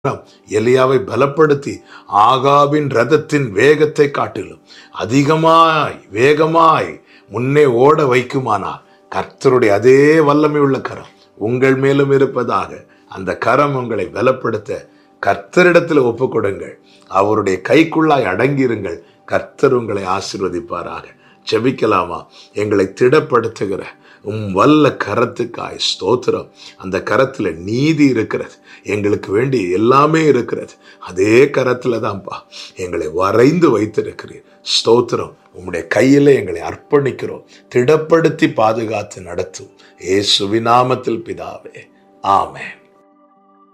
எலியாவை பலப்படுத்தி ஆகாபின் ரதத்தின் வேகத்தை காட்டிலும் அதிகமாய் வேகமாய் முன்னே ஓட வைக்குமானால் கர்த்தருடைய அதே வல்லமை உள்ள கரம் உங்கள் மேலும் இருப்பதாக அந்த கரம் உங்களை பலப்படுத்த கர்த்தரிடத்தில் ஒப்புக்கொடுங்கள் அவருடைய கைக்குள்ளாய் அடங்கியிருங்கள் கர்த்தர் உங்களை ஆசீர்வதிப்பாராக செபிக்கலாமா எங்களை திடப்படுத்துகிற உம் வல்ல கரத்துக்காய் ஸ்தோத்திரம் அந்த கரத்தில் நீதி இருக்கிறது எங்களுக்கு வேண்டி எல்லாமே இருக்கிறது அதே கரத்தில் தான்ப்பா எங்களை வரைந்து வைத்திருக்கிறீர் ஸ்தோத்திரம் உம்முடைய கையில் எங்களை அர்ப்பணிக்கிறோம் திடப்படுத்தி பாதுகாத்து நடத்தும் ஏசுவிநாமத்தில் பிதாவே ஆமென்